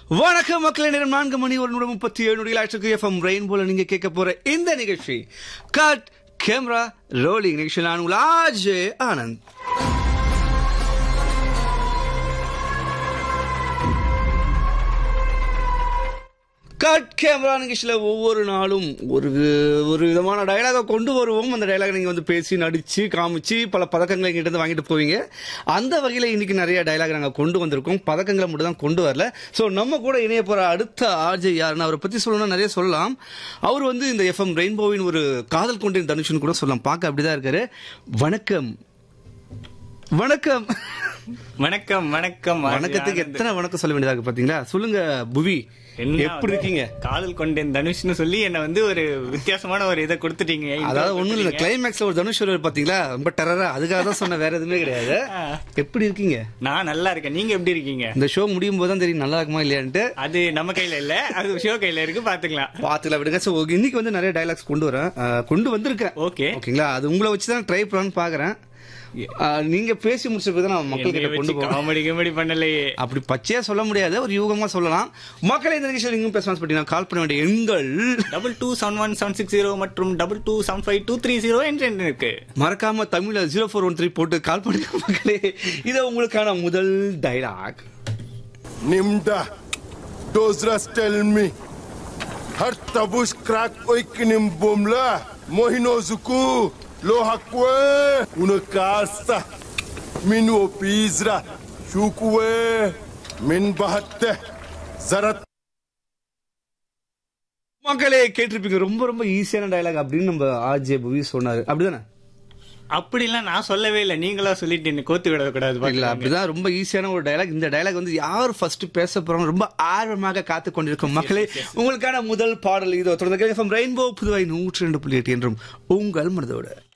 வணக்கம் மக்களே நேரம் நான்கு மணி ஒரு நூறு முப்பத்தி ஏழு நொடிகள் ஆயிடுச்சு எஃப்எம் ரெயின்போல நீங்க கேட்க போற இந்த நிகழ்ச்சி கட் கேமரா ரோலிங் நிகழ்ச்சி நான் உங்கள் ஆஜே ஆனந்த் கட் கேமரா நிகழ்ச்சியில் ஒவ்வொரு நாளும் ஒரு ஒரு விதமான டயலாகை கொண்டு வருவோம் அந்த டயலாக் நீங்கள் வந்து பேசி நடிச்சு காமிச்சு பல பதக்கங்களை எங்கிட்ட இருந்து வாங்கிட்டு போவீங்க அந்த வகையில் இன்னைக்கு நிறைய டயலாக் நாங்கள் கொண்டு வந்திருக்கோம் பதக்கங்களை மட்டும் தான் கொண்டு வரல ஸோ நம்ம கூட இணைய போகிற அடுத்த ஆர்ஜே யாருன்னு அவரை பற்றி சொல்லணும்னா நிறைய சொல்லலாம் அவர் வந்து இந்த எஃப்எம் ரெயின்போவின் ஒரு காதல் கொண்டேன் தனுஷன் கூட சொல்லலாம் பார்க்க அப்படிதான் இருக்காரு வணக்கம் வணக்கம் வணக்கம் வணக்கம் வணக்கத்துக்கு எத்தனை வணக்கம் சொல்ல வேண்டியதா இருக்கு பாத்தீங்களா சொல்லுங்க புவி என்ன எப்படி இருக்கீங்க காதல் கொண்டேன் தனுஷ்னு சொல்லி என்ன வந்து ஒரு வித்தியாசமான ஒரு இதை கொடுத்துட்டீங்க அதாவது ஒண்ணும் இல்ல கிளைமேக்ஸ்ல ஒரு தனுஷ் வருவார் பாத்தீங்களா ரொம்ப டெரரா அதுக்காக தான் சொன்ன வேற எதுவுமே கிடையாது எப்படி இருக்கீங்க நான் நல்லா இருக்கேன் நீங்க எப்படி இருக்கீங்க இந்த ஷோ முடியும் போது தான் தெரியும் நல்லா இருக்குமா இல்லையான்ட்டு அது நம்ம கையில இல்ல அது ஷோ கையில இருக்கு பாத்துக்கலாம் பாத்துல விடுங்க சோ இன்னைக்கு வந்து நிறைய டைலாக்ஸ் கொண்டு வரேன் அஹ், கொண்டு வந்திருக்கேன் ஓகே ஓகேங்களா அது உங்களை வச்சு தான் ட்ரை பண்ணலாம்னு பாக்குறேன் அஹ், நீங்க பேசி முடிச்ச பிறகு நான் மக்கள் கிட்ட கொண்டு போவேன் காமெடி கிமெடி பண்ணலையே அப்படி பச்சையா சொல்ல முடியாது ஒரு யூகமா சொல்லலாம் மக்களை இந்த நிகழ்ச்சியில் நீங்களும் பேசலாம் பார்த்தீங்கன்னா கால் பண்ண வேண்டிய எண்கள் double two seven one seven six zero மற்றும் double two seven five two three zero என்று எண் இருக்கு மறக்காம தமிழ்ல ஜீரோ ஃபோர் ஒன் த்ரீ போட்டு கால் பண்ணுங்க மக்களே இது உங்களுக்கான முதல் dialogue Nimda, those rats tell me. Har tabush crack oikinim bomla. Mohino zuku, lo hakwe. Una kasta. Minu opizra. Shukwe. Min bahatte. Zarat மக்களே கேட்டிருப்பீங்க ரொம்ப ரொம்ப ஈஸியான டைலாக் அப்படின்னு நம்ம ஆர்ஜே புவி சொன்னாரு அப்படிதானே அப்படிலாம் நான் சொல்லவே இல்லை நீங்களா சொல்லிட்டு என்ன கோத்து விடக்கூடாது இல்ல பாக்கலாம். அப்படிதான் ரொம்ப ஈஸியான ஒரு டைலாக் இந்த டைலாக் வந்து யார் ஃபர்ஸ்ட் பேச போறாங்க ரொம்ப ஆர்வமாக காத்து கொண்டிருக்கும் மக்களே உங்களுக்கான முதல் பாடல் இதோ தொடர்ந்து ரெயின்போ புதுவை நூற்றி ரெண்டு புள்ளி எட்டு என்றும் உங்கள் மனதோட